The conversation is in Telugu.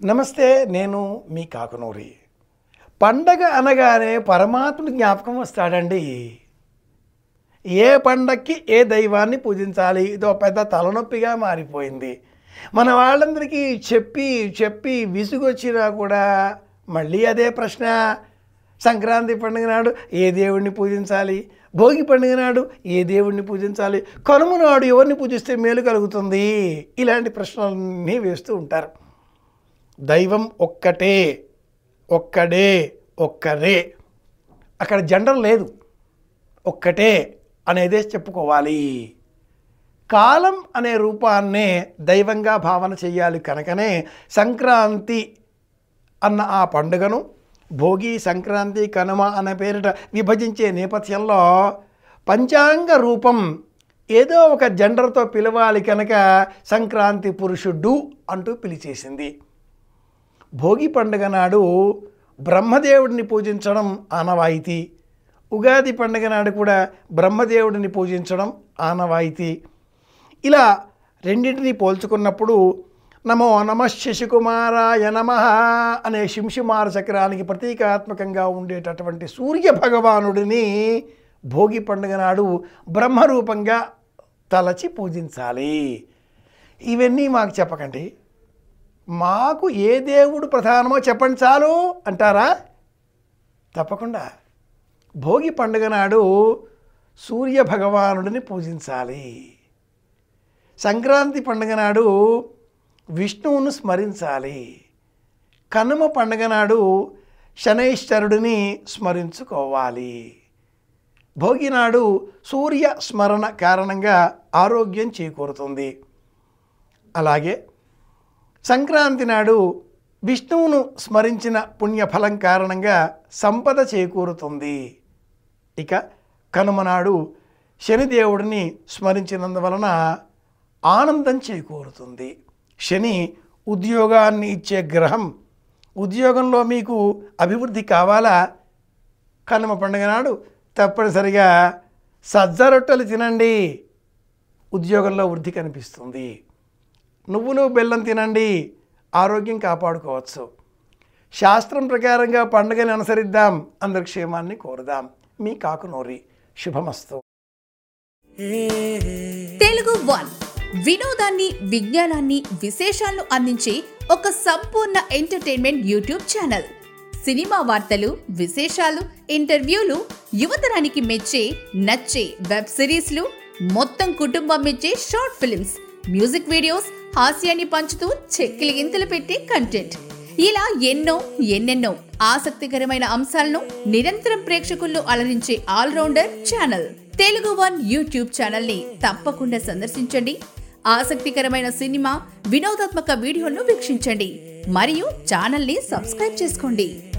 నమస్తే నేను మీ కాకునూరి పండగ అనగానే పరమాత్ముడి జ్ఞాపకం వస్తాడండి ఏ పండక్కి ఏ దైవాన్ని పూజించాలి ఇదో పెద్ద తలనొప్పిగా మారిపోయింది మన వాళ్ళందరికీ చెప్పి చెప్పి విసుగొచ్చినా కూడా మళ్ళీ అదే ప్రశ్న సంక్రాంతి పండుగ నాడు ఏ దేవుడిని పూజించాలి భోగి పండుగ నాడు ఏ దేవుడిని పూజించాలి కనుమ నాడు ఎవరిని పూజిస్తే మేలు కలుగుతుంది ఇలాంటి ప్రశ్నలన్నీ వేస్తూ ఉంటారు దైవం ఒక్కటే ఒక్కడే ఒక్కరే అక్కడ జెండర్ లేదు ఒక్కటే అనేదే చెప్పుకోవాలి కాలం అనే రూపాన్నే దైవంగా భావన చేయాలి కనుకనే సంక్రాంతి అన్న ఆ పండుగను భోగి సంక్రాంతి కనుమ అనే పేరిట విభజించే నేపథ్యంలో పంచాంగ రూపం ఏదో ఒక జెండర్తో పిలవాలి కనుక సంక్రాంతి పురుషుడు అంటూ పిలిచేసింది భోగి పండుగ నాడు బ్రహ్మదేవుడిని పూజించడం ఆనవాయితీ ఉగాది పండుగ నాడు కూడా బ్రహ్మదేవుడిని పూజించడం ఆనవాయితీ ఇలా రెండింటిని పోల్చుకున్నప్పుడు నమో నమ శశికుమారాయ నమ అనే శింషుమార చక్రానికి ప్రతీకాత్మకంగా ఉండేటటువంటి సూర్య భగవానుడిని భోగి పండుగ నాడు బ్రహ్మరూపంగా తలచి పూజించాలి ఇవన్నీ మాకు చెప్పకండి మాకు ఏ దేవుడు ప్రధానమో చెప్పండి చాలు అంటారా తప్పకుండా భోగి పండుగ నాడు సూర్య భగవానుడిని పూజించాలి సంక్రాంతి పండుగ నాడు విష్ణువును స్మరించాలి కనుమ పండుగ నాడు శనైశ్వరుడిని స్మరించుకోవాలి భోగి నాడు సూర్య స్మరణ కారణంగా ఆరోగ్యం చేకూరుతుంది అలాగే సంక్రాంతి నాడు విష్ణువును స్మరించిన పుణ్యఫలం కారణంగా సంపద చేకూరుతుంది ఇక కనుమ నాడు శనిదేవుడిని స్మరించినందువలన ఆనందం చేకూరుతుంది శని ఉద్యోగాన్ని ఇచ్చే గ్రహం ఉద్యోగంలో మీకు అభివృద్ధి కావాలా కనుమ పండుగ నాడు తప్పనిసరిగా సజ్జ రొట్టెలు తినండి ఉద్యోగంలో వృద్ధి కనిపిస్తుంది నువ్వులు బెల్లం తినండి ఆరోగ్యం కాపాడుకోవచ్చు శాస్త్రం ప్రకారంగా పండుగని అనుసరిద్దాం అందరి క్షేమాన్ని కోరుదాం మీ కాకునోరి శుభమస్తు తెలుగు వన్ వినోదాన్ని విజ్ఞానాన్ని విశేషాలను అందించే ఒక సంపూర్ణ ఎంటర్టైన్మెంట్ యూట్యూబ్ ఛానల్ సినిమా వార్తలు విశేషాలు ఇంటర్వ్యూలు యువతరానికి మెచ్చే నచ్చే వెబ్ సిరీస్లు మొత్తం కుటుంబం మెచ్చే షార్ట్ ఫిల్మ్స్ మ్యూజిక్ వీడియోస్ హాస్యాన్ని పంచుతూ చెక్కిలి గింతలు పెట్టే కంటెంట్ ఇలా ఎన్నో ఎన్నెన్నో ఆసక్తికరమైన అంశాలను నిరంతరం ప్రేక్షకుల్లో అలరించే allrounder channel Telugu one YouTube channel ని తప్పకుండా సందర్శించండి ఆసక్తికరమైన సినిమా వినోదాత్మక వీడియోలను వీక్షించండి మరియు ఛానల్ ని సబ్స్క్రైబ్ చేసుకోండి